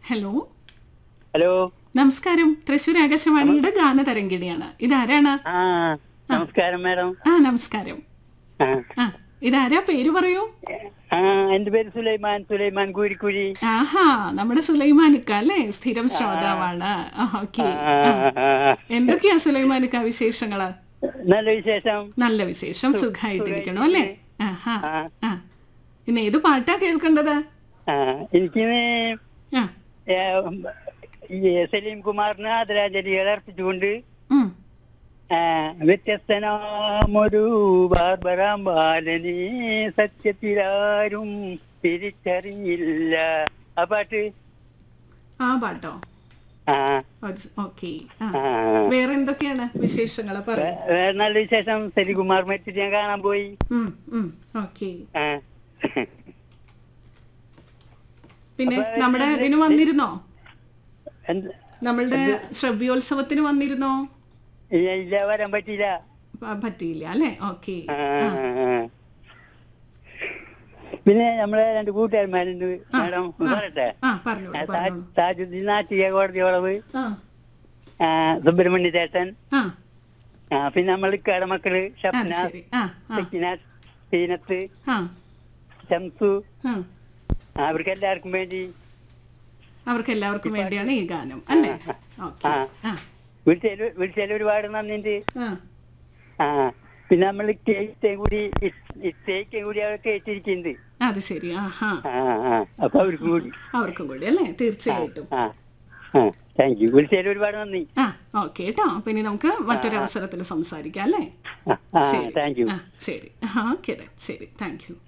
Hello hello നമസ്കാരം തൃശ്ശൂർ ആകാശവാണിയുടെ ഗാനതരംഗിണിയാണ് ഇതാരാണ് ആ നമസ്കാരം മാഡം ആ നമസ്കാരം ആ ആ ഇതാരാ പേര് പറയൂ ആ എന്റെ പേര് സുലൈമാൻ സുലൈമാൻ കൂരിക്കുഴി ആഹാ നമ്മുടെ സുലൈമാനിക്ക അല്ലേ സ്ഥിരം ശ്രോതാവാണ് ഓക്കെ ആ, ആ, ആ. എന്തൊക്കെയാ സുലൈമാനിക്ക വിശേഷങ്ങള് നല്ല വിശേഷം നല്ല വിശേഷം സുഖമായിട്ടിരിക്കണം അല്ലേ ആഹാ ആ. ആ ഇന്ന് ഏത് പാട്ടാ കേൾക്കേണ്ടത് ആ എനിക്കിന്ന് ആ ഏ, ഈ സലീം കുമാറിന് ആദരാഞ്ജലികൾ അർപ്പിച്ചുകൊണ്ട് ഉം. ആ, വ്യത്യസ്തനാമൊരു ബാർബറാം ബാലനെ സത്യത്തിലാരും തിരിച്ചറിയില്ല ആ പാട്ട് ആ പാട്ടോ ആ ഓക്കെ ആ ആ വേറെ എന്തൊക്കെയാണ് വിശേഷങ്ങൾ പറ വേ- വേറെ നല്ല വിശേഷം സലികുമാർ മരിച്ചിട്ട് ഞാൻ കാണാൻ പോയി ഓക്കെ ആ. പിന്നെ നമ്മുടെ ഇതിന് വന്നിരുന്നോ എന്ത്? നമ്മളുടെ ശ്രവ്യോത്സവത്തിന് വന്നിരുന്നോ ഇല്ല ഇല്ല വരാൻ പറ്റിയില്ല പ- പറ്റിയില്ല അല്ലേ ഓക്കെ ആ, ആ. പിന്നെ നമ്മളെ രണ്ട് കൂട്ടുകാരന്മാരുണ്ട് മാഡം പറയട്ടെ ആ പറഞ്ഞോളൂ ആ, താ- പറഞ്ഞോളൂ താജുദ്ദീൻ നാട്ടിക കോടതി വളവ് ആ ആ, സുബ്രഹ്മണ്യ ചേട്ടൻ ആ ആ, പിന്നെ നമ്മൾ ഇക്കയുടെ മക്കള് അത് ഷപ്ന ശരി ആ ആ സക്കിനാസ് സീനത്ത് ആ ഷംസു ആ ആ, അവർക്ക് എല്ലാവർക്കും വേണ്ടി അവർക്ക് എല്ലാവർക്കും വേണ്ടിയാണ് ഈ ഗാനം അല്ലേ ഓക്കെ ആ. ആ വിളിച്ചതിൽ വിളിച്ചതിൽ ഒരുപാട് നന്ദിയുണ്ട് ആ ആ പിന്നെ നമ്മൾ കേറ്റയും കൂടി ഇത്തേക്കും കൂടി അവർ കേട്ടിരിക്കുന്നുണ്ട് അത് ശരി ആഹാ ആ ആ അപ്പൊ അവർക്കും കൂടി അവർക്കും കൂടി അല്ലേ തീർച്ചയായിട്ടും ആ ആ താങ്ക് യു വിളിച്ചതിൽ ഒരുപാട് നന്ദി ആ ഓക്കെ കേട്ടോ പിന്നെ നമുക്ക് മറ്റൊരു അവസരത്തിൽ സംസാരിക്കാം അല്ലേ ആ ആ ശരി താങ്ക് യു ആ ശരി ഓക്കെ ശരി താങ്ക് യു